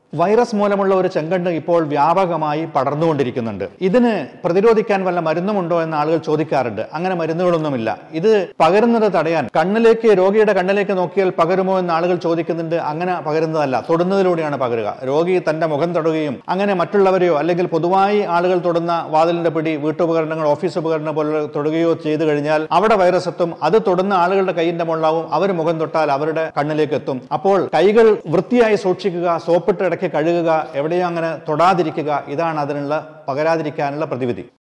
virus മൂലമുള്ള ഒരു ചെങ്കണ്ണ് ഇപ്പോൾ വ്യാപകമായി പടർന്നുകൊണ്ടിരിക്കുന്നുണ്ട് ഇതിന് പ്രതിരോധിക്കാൻ വല്ല മരുന്നുമുണ്ടോ എന്ന് ആളുകൾ ചോദിക്കാറുണ്ട് അങ്ങനെ മരുന്നുകളൊന്നുമില്ല ഇത് പകരുന്നത് തടയാൻ കണ്ണിലേക്ക് രോഗിയുടെ കണ്ണിലേക്ക് നോക്കിയാൽ പകരുമോ എന്ന് ആളുകൾ ചോദിക്കുന്നുണ്ട് അങ്ങനെ പകരുന്നതല്ല തൊടുന്നതിലൂടെയാണ് പകരുക രോഗി തന്റെ മുഖം തൊടുകയും അങ്ങനെ മറ്റുള്ളവരെയോ അല്ലെങ്കിൽ പൊതുവായി ആളുകൾ തൊടുന്ന വാതിലിന്റെ പിടി വീട്ടുപകരണങ്ങൾ ഓഫീസ് ഉപകരണം പോലെ തൊടുകയോ ചെയ്തു കഴിഞ്ഞാൽ അവിടെ വൈറസ് എത്തും അത് തൊടുന്ന ആളുകളുടെ കൈയിന്റെ മുകളിലാവും അവർ മുഖം തൊട്ടാൽ അവരുടെ കണ്ണിലേക്ക് എത്തും അപ്പോൾ കൈകൾ വൃത്തിയായി സൂക്ഷിക്കുക സോപ്പിട്ട് ഇടയ്ക്ക് കഴുകുക എവിടെയും അങ്ങനെ തൊടാതിരിക്കുക ഇതാണ് അതിനുള്ള പകരാതിരിക്കാനുള്ള പ്രതിവിധി